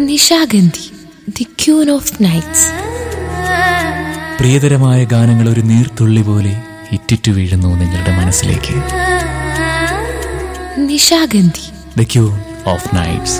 Nishagandhi the queen of nights പ്രിയതരമായ ഗാനങ്ങൾ ഒരു നീർത്തുള്ളി പോലെ ഇറ്റിറ്റു വീഴുന്നു നിങ്ങളുടെ മനസ്സിലേക്ക് Nishagandhi the queen of nights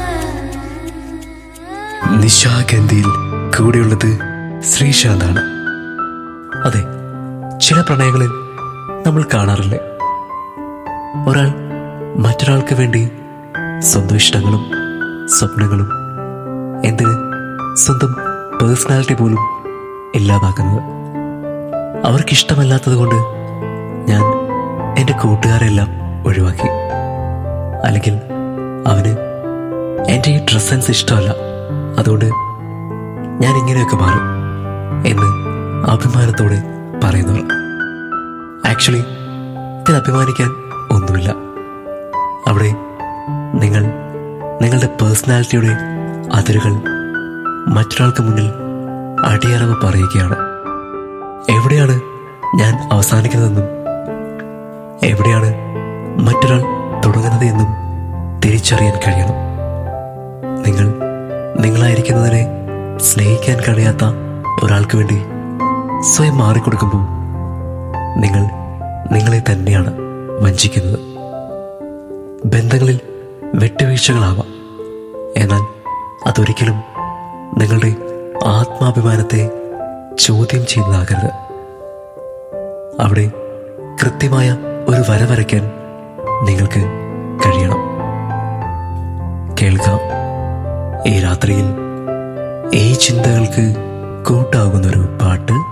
നിശാഗന്ധിയിൽ കൂടെയുള്ളത് ശ്രീശാന്താണ് അതെ ചില പ്രണയങ്ങളിൽ നമ്മൾ കാണാറില്ലേ ഒരാൾ മറ്റൊരാൾക്ക് വേണ്ടി സ്വന്തം ഇഷ്ടങ്ങളും സ്വപ്നങ്ങളും എന്തിന് സ്വന്തം പേഴ്സണാലിറ്റി പോലും ഇല്ലാതാക്കുന്നത് അവർക്കിഷ്ടമല്ലാത്തത് കൊണ്ട് ഞാൻ എൻ്റെ കൂട്ടുകാരെല്ലാം ഒഴിവാക്കി അല്ലെങ്കിൽ അവന് എൻ്റെ ഈ ഡ്രസ് സെൻസ് ഇഷ്ടമല്ല അതുകൊണ്ട് ഞാൻ ഇങ്ങനെയൊക്കെ മാറും എന്ന് അഭിമാനത്തോടെ പറയുന്നവർ ആക്ച്വലി ഇതിൽ അഭിമാനിക്കാൻ ഒന്നുമില്ല അവിടെ നിങ്ങൾ നിങ്ങളുടെ പേഴ്സണാലിറ്റിയുടെ അതിരുകൾ മറ്റൊരാൾക്ക് മുന്നിൽ അടിയറവ് പറയുകയാണ് എവിടെയാണ് ഞാൻ അവസാനിക്കുന്നതെന്നും എവിടെയാണ് മറ്റൊരാൾ തുടങ്ങുന്നത് എന്നും തിരിച്ചറിയാൻ കഴിയണം നിങ്ങൾ നിങ്ങളായിരിക്കുന്നതിനെ സ്നേഹിക്കാൻ കഴിയാത്ത ഒരാൾക്ക് വേണ്ടി സ്വയം മാറിക്കൊടുക്കുമ്പോൾ നിങ്ങൾ നിങ്ങളെ തന്നെയാണ് വഞ്ചിക്കുന്നത് ബന്ധങ്ങളിൽ വിട്ടുവീഴ്ചകളാവാം എന്നാൽ അതൊരിക്കലും നിങ്ങളുടെ ആത്മാഭിമാനത്തെ ചോദ്യം ചെയ്യുന്നതാകരുത് അവിടെ കൃത്യമായ ഒരു വര വരയ്ക്കാൻ നിങ്ങൾക്ക് കഴിയണം കേൾക്കാം ഈ രാത്രിയിൽ ഈ ചിന്തകൾക്ക് കൂട്ടാകുന്നൊരു പാട്ട്